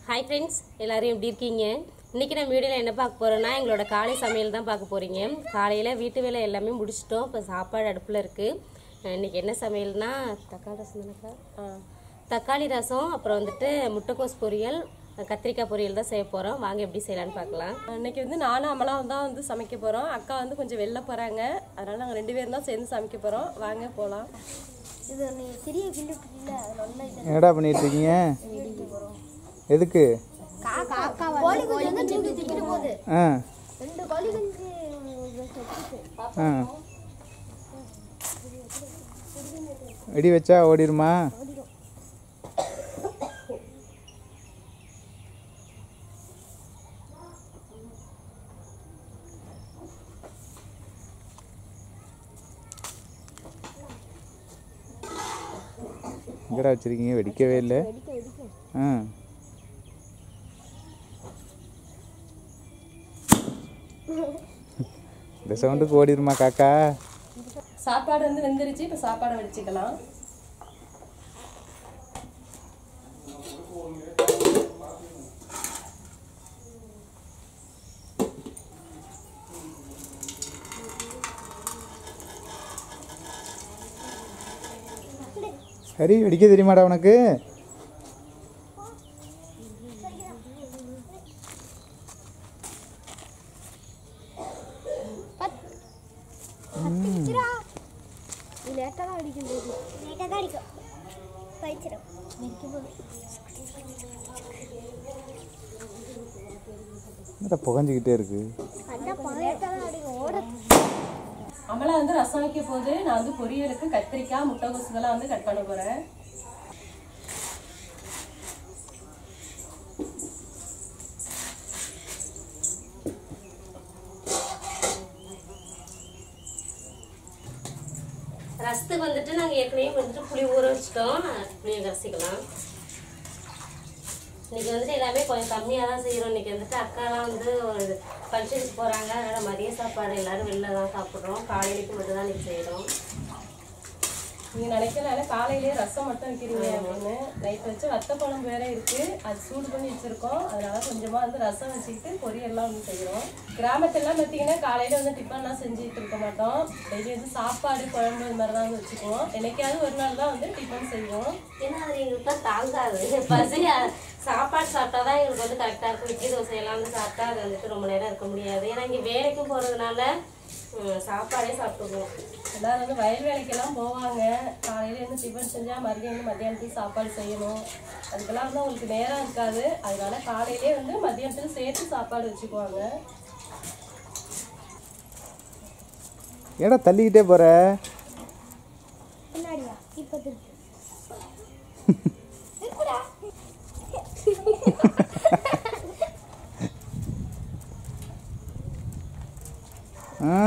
Hi friends எல்லாரும் எப்படி இருக்கீங்க இன்றைக்கி நம்ம வீடியோவில் என்ன பார்க்க போகிறோன்னா எங்களோட காலை சமையல் தான் பார்க்க போகிறீங்க காலையில் வீட்டு வேலை எல்லாமே முடிச்சிட்டோம் இப்போ சாப்பாடு அடுப்பில் இருக்குது இன்றைக்கி என்ன சமையல்னா தக்காளி ரசம் தானக்கா தக்காளி ரசம் அப்புறம் வந்துட்டு முட்டைக்கோஸ் பொரியல் கத்திரிக்காய் பொரியல் தான் செய்ய போகிறோம் வாங்க எப்படி செய்யலான்னு பார்க்கலாம் இன்னைக்கு வந்து நானும் அமலாவும் தான் வந்து சமைக்க போகிறோம் அக்கா வந்து கொஞ்சம் வெளில போகிறாங்க அதனால நாங்கள் ரெண்டு பேரும் தான் சேர்ந்து சமைக்க போகிறோம் வாங்க போகலாம் இது நீ சிறிய கிள்ளி விட்டுல அது நல்லா இது என்னடா பண்ணிட்டு இருக்கீங்க எதுக்கு கோழி குஞ்சு வந்து தூக்கி தூக்கிட்டு போகுது ஆ ரெண்டு கோழி குஞ்சு செத்துச்சு ஆ வெடி வச்சா ஓடிருமா எங்கடா வச்சிருக்கீங்க வெடிக்கவே இல்லை ஆ இந்த சவுண்டுக்கு ஓடிருமா காக்கா சாப்பாடு வந்து வெந்துருச்சு இப்போ சாப்பாடை வடிச்சுக்கலாம் சரி வெடிக்க தெரியுமாடா உனக்கு இது லேட்டாக தான் அடிக்கும் போது லேட்டாக தான் அடிக்கும் பயிச்சிடும் என்னடா புகஞ்சிக்கிட்டே இருக்கு அண்ணா லேட்டாக தான் அடிக்கும் ஓட அமலா வந்து ரசம் வைக்க போது நான் வந்து பொரியலுக்கு கத்திரிக்காய் முட்டைகோசுகள்லாம் வந்து கட் பண்ண போகிறேன் ரசத்துக்கு வந்துட்டு நாங்கள் ஏற்கனவே வந்துட்டு புளி ஊற வச்சிட்டோம் புளியை கரைச்சிக்கலாம் இன்னைக்கு வந்துட்டு எல்லாமே கொஞ்சம் கம்மியாக தான் செய்கிறோம் இன்னைக்கு வந்துட்டு அக்காலாம் வந்து ஒரு ஃபங்க்ஷனுக்கு போகிறாங்க அதனால் மதிய சாப்பாடு எல்லாரும் வெளில தான் சாப்பிட்றோம் காலையிலைக்கு மட்டும் தான் இன்னைக்கு செய்கிறோம் நீங்கள் நினைக்கல காலையிலேயே ரசம் மட்டும் வைக்கிறீங்க அப்படின்னு நைட் வச்சு வத்த குழம்பு வேற இருக்கு அது சூடு பண்ணி வச்சிருக்கோம் அதனால கொஞ்சமா வந்து ரசம் வச்சுக்கிட்டு பொரியல்லாம் வந்து செய்கிறோம் கிராமத்துலலாம் பார்த்தீங்கன்னா காலையில வந்து டிஃபன்லாம் செஞ்சுட்டு இருக்க மாட்டோம் டெய்லி வந்து சாப்பாடு குழம்பு இது மாதிரி தான் வந்து வச்சுக்குவோம் என்னைக்காவது ஒரு நாள் தான் வந்து டிஃபன் செய்வோம் ஏன்னா அது எங்களுக்கு தான் தாங்காது பசி அ- சாப்பாடு சாப்பிட்டா தான் எங்களுக்கு வந்து கரெக்டாக இருக்கும் இட்லி தோசை எல்லாம் வந்து சாப்பிட்டா அது வந்துட்டு ரொம்ப நேரம் இருக்க முடியாது ஏன்னா இங்கே வேலைக்கும் போகிறதுனால சாப்பாடே சாப்பிட்டுக்குவோம் எல்லாரும் வந்து வயல் வேலைக்கெல்லாம் போவாங்க காலையில வந்து டிஃபன் செஞ்சா மதியம் வந்து மத்தியானத்துக்கு சாப்பாடு செய்யணும் அதுக்கெல்லாம் வந்து உங்களுக்கு நேரம் இருக்காது அதனால காலையிலே வந்து மதியானத்துக்கு சேர்த்து சாப்பாடு வச்சுக்குவாங்க ஏடா தள்ளிக்கிட்டே போற பின்னாடியா இப்போ திருப்பி ஆ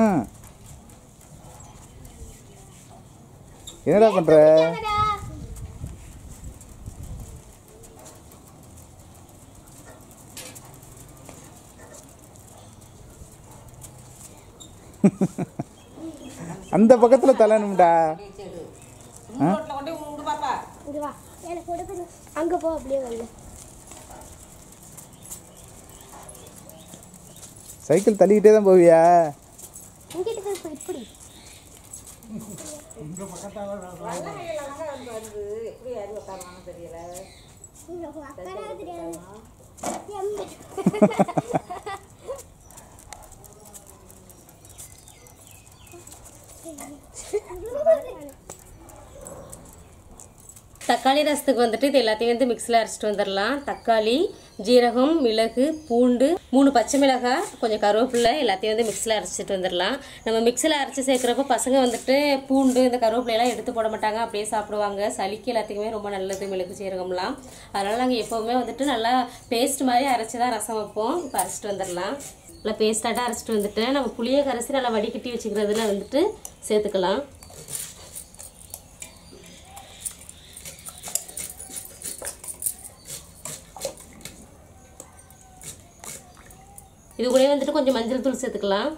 என்னடா பண்ற அந்த பக்கத்துல தள்ளணும்டா இங்க வா எனக்கு கொடுக்குது அங்கே போ அப்படியே வரல சைக்கிள் தள்ளிக்கிட்டே தான் போவியா இங்கிட்டு போய் இப்போ இப்படி இங்க உட்காரவே தெரியாது. எம்பி. தக்காளி ரசத்துக்கு வந்துட்டு இது எல்லாத்தையும் வந்து மிக்ஸில் அரைச்சிட்டு வந்துடலாம் தக்காளி ஜீரகம் மிளகு பூண்டு மூணு பச்சை மிளகாய் கொஞ்சம் கருவேப்பிலை எல்லாத்தையும் வந்து மிக்ஸில் அரைச்சிட்டு வந்துடலாம் நம்ம மிக்ஸில் அரைச்சி சேர்க்குறப்ப பசங்க வந்துட்டு பூண்டு இந்த கருவேப்பிலையெல்லாம் எடுத்து போட மாட்டாங்க அப்படியே சாப்பிடுவாங்க சளிக்கு எல்லாத்துக்குமே ரொம்ப நல்லது மிளகு ஜீரகம்லாம் அதனால் நாங்கள் எப்போவுமே வந்துட்டு நல்லா பேஸ்ட் மாதிரி அரைச்சி தான் ரசம் வைப்போம் இப்போ அரைச்சிட்டு வந்துடலாம் நல்லா பேஸ்டாட்டாக அரைச்சிட்டு வந்துட்டு நம்ம புளியை கரைச்சி நல்லா வடிகட்டி வச்சுக்கிறதுல வந்துட்டு சேர்த்துக்கலாம் இது கூட வந்துட்டு கொஞ்சம் மஞ்சள் தூள் சேர்த்துக்கலாம்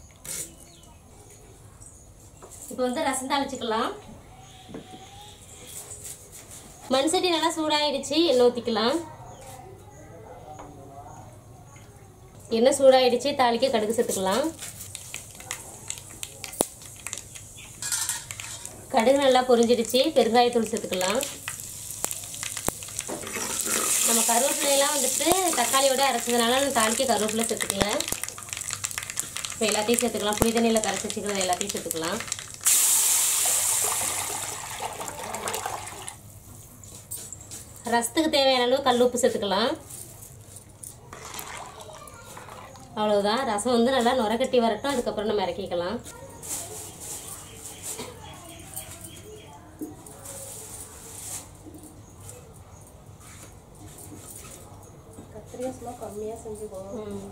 இப்போ வந்து ரசம் தாளிச்சுக்கலாம் மண் சட்டி நல்லா சூடாயிடுச்சு எண்ணெய் ஊற்றிக்கலாம் எண்ணெய் சூடாயிடுச்சு தாளிக்க கடுகு சேர்த்துக்கலாம் கடுகு நல்லா பொரிஞ்சிடுச்சு பெருங்காயத்தூள் சேர்த்துக்கலாம் நம்ம கருவேப்பிலையெல்லாம் வந்துட்டு தக்காளியோட அரைச்சதுனால நான் தாளிக்க கருவேப்பிலை சேர்த்துக்கல இப்போ எல்லாத்தையும் சேர்த்துக்கலாம் புளி தண்ணியில் கரைச்சி வச்சுக்கிறது எல்லாத்தையும் சேர்த்துக்கலாம் ரசத்துக்கு தேவையான அளவு கல் உப்பு சேர்த்துக்கலாம் அவ்வளவுதான் ரசம் வந்து நல்லா நுரக்கட்டி வரட்டும் அதுக்கப்புறம் நம்ம இறக்கிக்கலாம் கத்திரிக்காய் சும்மா கம்மியாக செஞ்சுக்கோங்க ம்.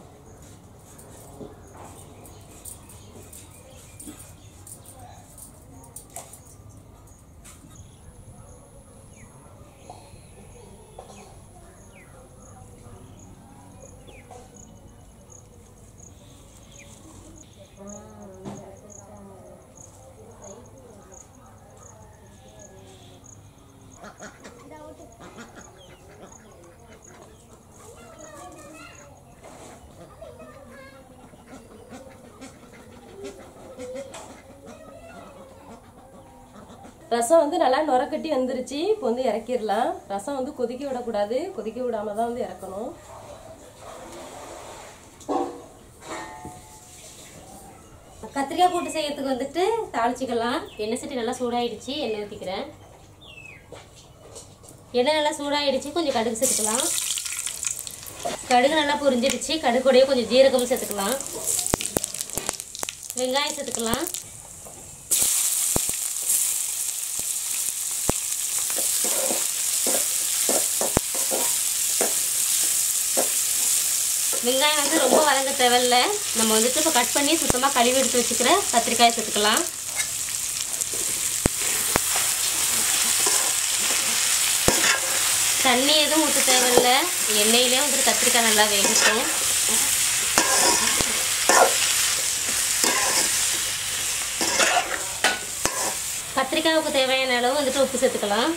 ரசம் வந்து நல்லா நுரக்கட்டி வந்துருச்சு இப்போ வந்து இறக்கிடலாம் ரசம் வந்து கொதிக்க விடக்கூடாது கொதிக்க விடாம தான் வந்து இறக்கணும் கத்திரிக்காய் கூட்டு செய்யறதுக்கு வந்துட்டு தாளிச்சிக்கலாம் எண்ணெய் சட்டி நல்லா சூடாயிடுச்சு எண்ணெய் ஊற்றிக்கிறேன் எண்ணெய் நல்லா சூடாயிடுச்சு கொஞ்சம் கடுகு சேர்த்துக்கலாம் கடுகு நல்லா பொரிஞ்சிடுச்சு கடுகுடைய கொஞ்சம் ஜீரகம் சேர்த்துக்கலாம் வெங்காயம் சேர்த்துக்கலாம் வெங்காயம் வந்து ரொம்ப வதங்க தேவையில்ல நம்ம வந்துட்டு இப்போ கட் பண்ணி சுத்தமாக கழுவி எடுத்து வச்சுக்கிற கத்திரிக்காய் சேர்த்துக்கலாம் தண்ணி எதுவும் ஊற்ற தேவையில்ல எண்ணெயிலே வந்துட்டு கத்திரிக்காய் நல்லா வேகட்டும் கத்திரிக்காய்க்கு தேவையான அளவு வந்துட்டு உப்பு சேர்த்துக்கலாம்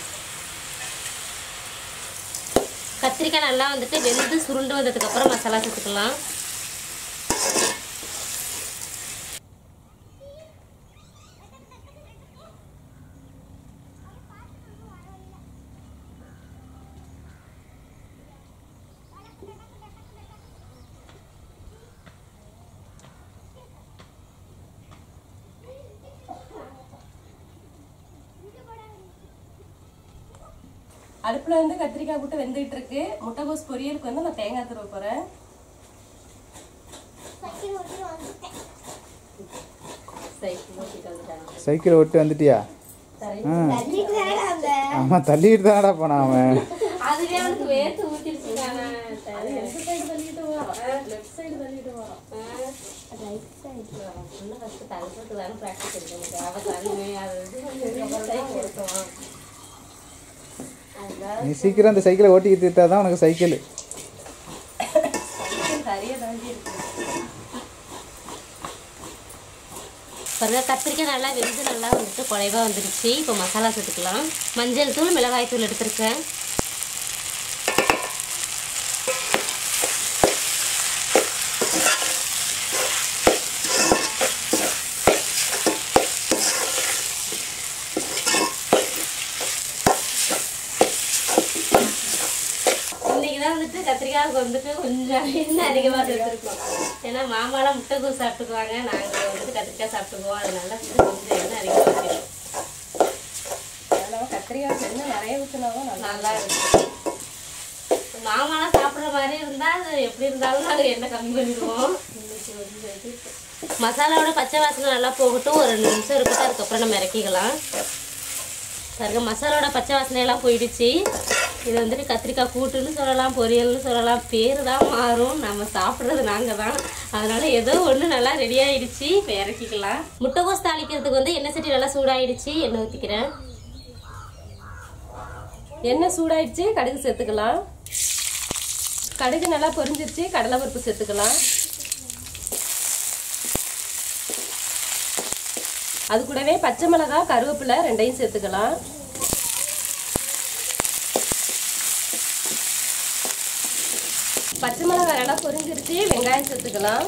கத்திரிக்காய் நல்லா வந்துட்டு வெந்து சுருண்டு வந்ததுக்கப்புறம் மசாலா சேர்த்துக்கலாம் அடுப்புல வந்து கத்திரிக்காய் போட்டு வெந்துகிட்டு இருக்கு முட்டைகோஸ் பொரியலுக்கு வந்து நான் தேங்காய் துருவ போறேன் சைக்கிள் ஓட்டு வந்துட்டியா ஆ ஆமாம் தள்ளிட்டு தானடா போனான் அவன் அதுவே அவனுக்கு வேர்த்து ஊற்றிடுச்சுக்கான எந்த சைடு தள்ளிட்டு வரோம் லெஃப்ட் சைடு தள்ளிட்டு வரோம் இன்னும் ஃபஸ்ட்டு தள்ளுறதுக்கு தானே ப்ராக்டிஸ் இருக்கு அவள் தள்ளுவே அது இது பொருத்துவான் நீ சீக்கிரம் அந்த சைக்கிளை ஓட்டிக்கிட்டு தான் உனக்கு சைக்கிள் சரியா தாண்டி இருக்கு பாருங்க கத்திரிக்காய் நல்லா வெந்து நல்லா வந்துட்டு குழைவா வந்துருச்சு இப்போ மசாலா சேர்த்துக்கலாம் மஞ்சள் தூள் மிளகாய் தூள் எடுத்திருக்கேன் இன்னைக்கு தான் வந்துட்டு கத்திரிக்காய்க்கு வந்துட்டு கொஞ்சம் எண்ணெய் அதிகமாக சேர்த்துருக்கோம் ஏன்னா மாமாலாம் முட்டைக்கூஸ் சாப்பிட்டுக்குவாங்க நாங்கள் வந்துட்டு கத்திரிக்காய் சாப்பிட்டுக்குவோம் அதனால வந்து கொஞ்சம் எண்ணெய் அதிகமாக சேர்க்கும் அதனால கத்திரிக்காய் எண்ணெய் நிறைய ஊற்றினாலும் நல்லா நல்லா இருக்கும் மாமாலாம் சாப்பிட்ற மாதிரி இருந்தால் அது எப்படி இருந்தாலும் நாங்கள் எண்ணெய் கம்மி பண்ணிடுவோம் இன்னைக்கு வந்து மசாலாவோட பச்சை வாசனை நல்லா போகட்டும் ஒரு ரெண்டு நிமிஷம் இருக்கட்டும் அதுக்கப்புறம் நம்ம இறக்கிக்கலாம் பாருங்க மசாலாவோட பச்சை வாசனையெல்லாம் போயிடுச்சு இது வந்துட்டு கத்திரிக்காய் கூட்டுன்னு சொல்லலாம் பொரியல்னு சொல்லலாம் பேர் தான் மாறும் நம்ம சாப்பிட்றது நாங்கள் தான் அதனால ஏதோ ஒன்று நல்லா ரெடி ஆயிடுச்சு இப்போ இறக்கிக்கலாம் முட்டைகோஸ் தாளிக்கிறதுக்கு வந்து எண்ணெய் சட்டி நல்லா சூடாயிடுச்சு எண்ணெய் ஊற்றிக்கிறேன் எண்ணெய் சூடாயிடுச்சு கடுகு சேர்த்துக்கலாம் கடுகு நல்லா பொரிஞ்சிருச்சு கடலை பருப்பு சேர்த்துக்கலாம் அது கூடவே பச்சை மிளகாய் கருவேப்பிலை ரெண்டையும் சேர்த்துக்கலாம் பச்சை மிளகாய் நல்லா பொரிஞ்சிருச்சு வெங்காயம் சேர்த்துக்கலாம்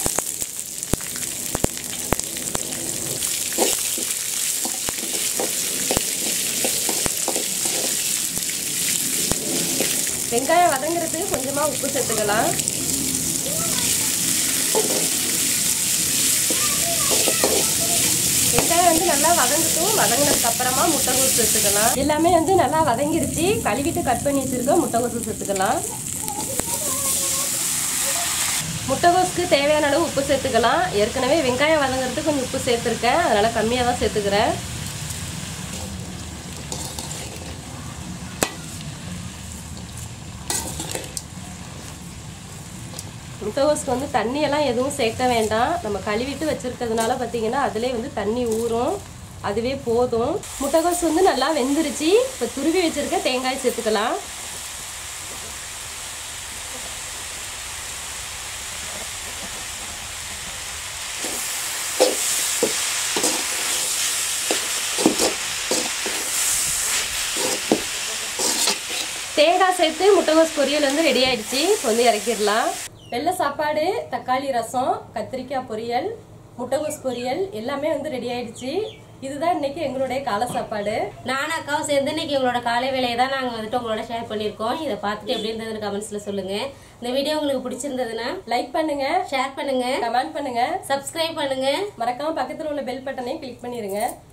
வெங்காயம் வதங்குறதுக்கு கொஞ்சமா உப்பு சேர்த்துக்கலாம் வெங்காயம் வந்து நல்லா வதங்கட்டும் வதங்கினதுக்கு அப்புறமா முட்டைகோஸ் சேர்த்துக்கலாம் எல்லாமே வந்து நல்லா வதங்கிருச்சு கழுவிட்டு கட் பண்ணி வச்சிருக்க முட்டைகோஸ் சேர்த்துக்கலாம் முட்டைகோஸ்க்கு தேவையான அளவு உப்பு சேர்த்துக்கலாம் ஏற்கனவே வெங்காயம் வதங்குறதுக்கு கொஞ்சம் உப்பு சேர்த்துருக்கேன் அதனால கம்மியாக தான் சேர்த்துக்கிறேன் முட்டைகோஸ்க்கு வந்து தண்ணியெல்லாம் எதுவும் சேர்க்க வேண்டாம் நம்ம கழுவிட்டு வச்சிருக்கிறதுனால பார்த்தீங்கன்னா அதிலே வந்து தண்ணி ஊறும் அதுவே போதும் முட்டைகோஸ் வந்து நல்லா வெந்துருச்சு இப்போ துருவி வச்சிருக்க தேங்காய் சேர்த்துக்கலாம் தேங்காய் சேர்த்து முட்டைகோஸ் பொரியல் வந்து ரெடி ஆயிடுச்சு இப்போ வந்து இறக்கிடலாம் வெள்ளை சாப்பாடு தக்காளி ரசம் கத்திரிக்காய் பொரியல் முட்டைகோஸ் பொரியல் எல்லாமே வந்து ரெடி ஆயிடுச்சு இதுதான் இன்னைக்கு எங்களுடைய காலை சாப்பாடு நானும் அக்காவும் சேர்ந்து இன்னைக்கு எங்களோட காலை வேலையை தான் நாங்கள் வந்துட்டு உங்களோட ஷேர் பண்ணியிருக்கோம் இதை பார்த்துட்டு எப்படி இருந்ததுன்னு கமெண்ட்ஸில் சொல்லுங்கள் இந்த வீடியோ உங்களுக்கு பிடிச்சிருந்ததுன்னா லைக் பண்ணுங்க ஷேர் பண்ணுங்க கமெண்ட் பண்ணுங்க சப்ஸ்கிரைப் பண்ணுங்க மறக்காம பக்கத்துல உள்ள பெல் பட்டனையும் கிளிக் பண்ணிருங்க